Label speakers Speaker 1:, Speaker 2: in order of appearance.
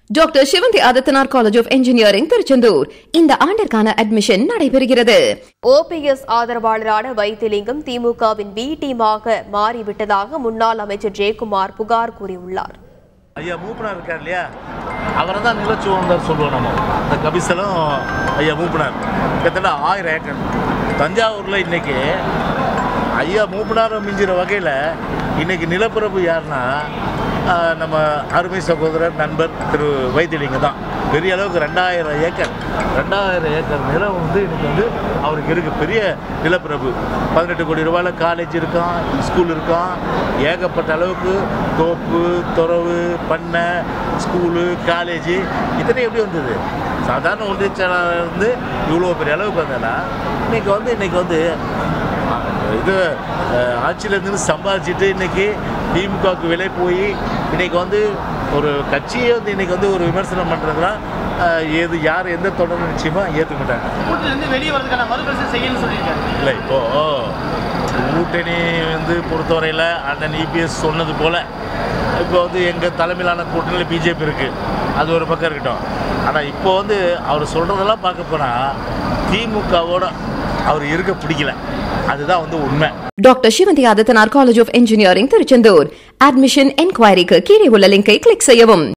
Speaker 1: doctor Sivanthi Adithanar college of engineering Tiruchendur இந்த ஆண்டிற்கான admission நடைபெறுகிறது
Speaker 2: ஓபிஎஸ் ஆதரவாளரான வைத்திலிங்கம் திமுகவின் பி டீமாக மாறிவிட்டதாக முன்னாள் அமைச்சர் ஜெயக்குமார் புகார் கூறியுள்ளார்
Speaker 3: ஐயா மூப்பனார் இருக்கார் இல்லையா அவரை தான் நிலச்சுவந்தார் சொல்லுவோம் நம்ம இந்த கபிசலும் ஐயா மூப்பனார் கிட்டத்தட்ட ஆயிரம் ஏக்கர் தஞ்சாவூரில் இன்னைக்கு ஐயா மூப்பனாரை மிஞ்சிற வகையில் இன்னைக்கு நிலப்பரப்பு யாருன்னா ஆஹ், நம்ம அருமை சகோதரர் நண்பர் திரு வைத்திலிங்க தான் பெரிய அளவுக்கு ரெண்டாயிரம் ஏக்கர் ரெண்டாயிரம் ஏக்கர் நிலம் வந்து இன்னைக்கு வந்து அவருக்கு இருக்கு பெரிய நிலப்பரப்பு பதினெட்டு கோடி ரூபாயில் காலேஜ் இருக்கான் ஸ்கூல் இருக்கான் ஏகப்பட்ட அளவுக்கு தோப்பு துறவு பண்ணை ஸ்கூலு காலேஜு இத்தனை எப்படி வந்தது சாதாரண ஒன்றிய செயலாளர் இருந்து இவ்வளோ பெரிய அளவுக்கு வந்தேன்னா இன்னைக்கு வந்து இன்னைக்கு வந்து அஹ், இது அஹ், ஆட்சியில இருந்து சம்பாதிச்சுட்டு இன்னைக்கு திமுகவுக்கு விலை போய் இன்னைக்கு வந்து ஒரு கட்சியே வந்து இன்னைக்கு வந்து ஒரு விமர்சனம் பண்ணுறதுனா எது யார் எந்த தொடர்ந்து நிச்சயமாக ஏற்றுக்க மாட்டாங்க
Speaker 4: கூட்டிலிருந்து வெளியே வரதுக்கான மறுபரிசீலனை செய்யணும்னு சொல்லியிருக்காரு
Speaker 3: இல்லை இப்போ கூட்டணி வந்து பொறுத்தவரையில் அண்ணன் இபிஎஸ் சொன்னது போல் இப்போ வந்து எங்கள் தலைமையிலான கூட்டணியில் பிஜேபி இருக்குது அது ஒரு பக்கம் இருக்கட்டும் ஆனால் இப்போ வந்து அவர் சொல்கிறதெல்லாம் பார்க்க போனால் திமுகவோட அவர் இருக்க பிடிக்கல அதுதான் வந்து உண்மை
Speaker 1: doctor Sivanthi Adithanar college of engineering Tiruchendur admission என்கொயரிக்கு கீழே உள்ள லிங்கை கிளிக் செய்யவும்